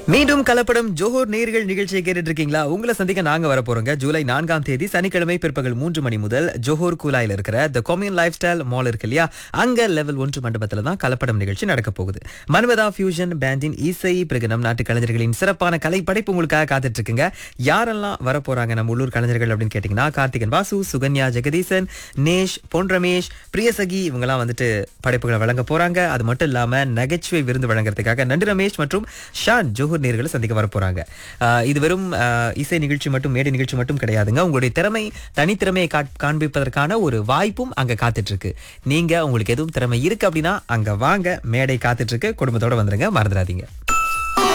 மீண்டும் கலப்படம் ஜோஹர் நேர்கள் நிகழ்ச்சியை கேட்டுட்டு இருக்கீங்களா உங்களை சந்திக்க நாங்க வர போறோங்க ஜூலை நான்காம் தேதி சனிக்கிழமை பிற்பகல் மூன்று மணி முதல் ஜோஹர் கூலாயில் இருக்கிற த கொமியன் லைஃப் ஸ்டைல் மால் இருக்கு இல்லையா அங்க லெவல் ஒன்று மண்டபத்துல தான் கலப்படம் நிகழ்ச்சி நடக்க போகுது மன்மதா ஃபியூஷன் பேண்டின் இசை பிறகு நம் நாட்டு கலைஞர்களின் சிறப்பான கலை படைப்பு உங்களுக்காக காத்துட்டு இருக்குங்க யாரெல்லாம் வர போறாங்க நம்ம உள்ளூர் கலைஞர்கள் அப்படின்னு கேட்டீங்கன்னா கார்த்திகன் வாசு சுகன்யா ஜெகதீசன் நேஷ் பொன் ரமேஷ் பிரியசகி இவங்கெல்லாம் வந்துட்டு படைப்புகளை வழங்க போறாங்க அது மட்டும் இல்லாம நகைச்சுவை விருந்து வழங்குறதுக்காக நன்றி ரமேஷ் மற்றும் ஷான் ஜோஹர் நேர்களை சந்திக்க வர போறாங்க ஆஹ் இது வெறும் ஆஹ் இசை நிகழ்ச்சி மட்டும் மேடை நிகழ்ச்சி மட்டும் கிடையாதுங்க உங்களுடைய திறமை தனித்திறமையை காட்- காண்பிப்பதற்கான ஒரு வாய்ப்பும் அங்க காத்துட்டு இருக்கு நீங்க உங்களுக்கு எதுவும் திறமை இருக்கு அப்படின்னா அங்க வாங்க மேடை காத்துட்டு இருக்கு குடும்பத்தோட வந்துருங்க மறந்துடாதீங்க